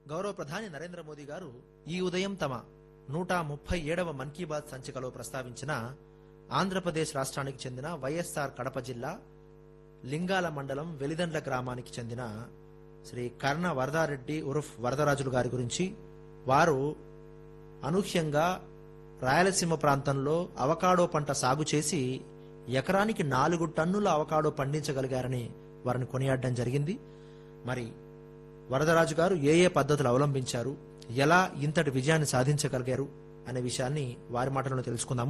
గౌరవ ప్రధాని నరేంద్ర మోదీ గారు ఈ ఉదయం తమ నూట ముప్పై ఏడవ మన్ కీ బాత్ సంచికలో ప్రస్తావించిన ఆంధ్రప్రదేశ్ రాష్ట్రానికి చెందిన వైఎస్ఆర్ కడప జిల్లా లింగాల మండలం వెలిదండ్ల గ్రామానికి చెందిన శ్రీ కర్ణ వరదారెడ్డి ఉరుఫ్ వరదరాజులు గారి గురించి వారు అనూహ్యంగా రాయలసీమ ప్రాంతంలో అవకాడో పంట సాగు చేసి ఎకరానికి నాలుగు టన్నుల అవకాడో పండించగలిగారని వారిని కొనియాడడం జరిగింది మరి వరదరాజు గారు ఏ ఏ పద్ధతులు అవలంబించారు ఎలా ఇంతటి విజయాన్ని సాధించగలిగారు అనే విషయాన్ని వారి మాటలను తెలుసుకుందాము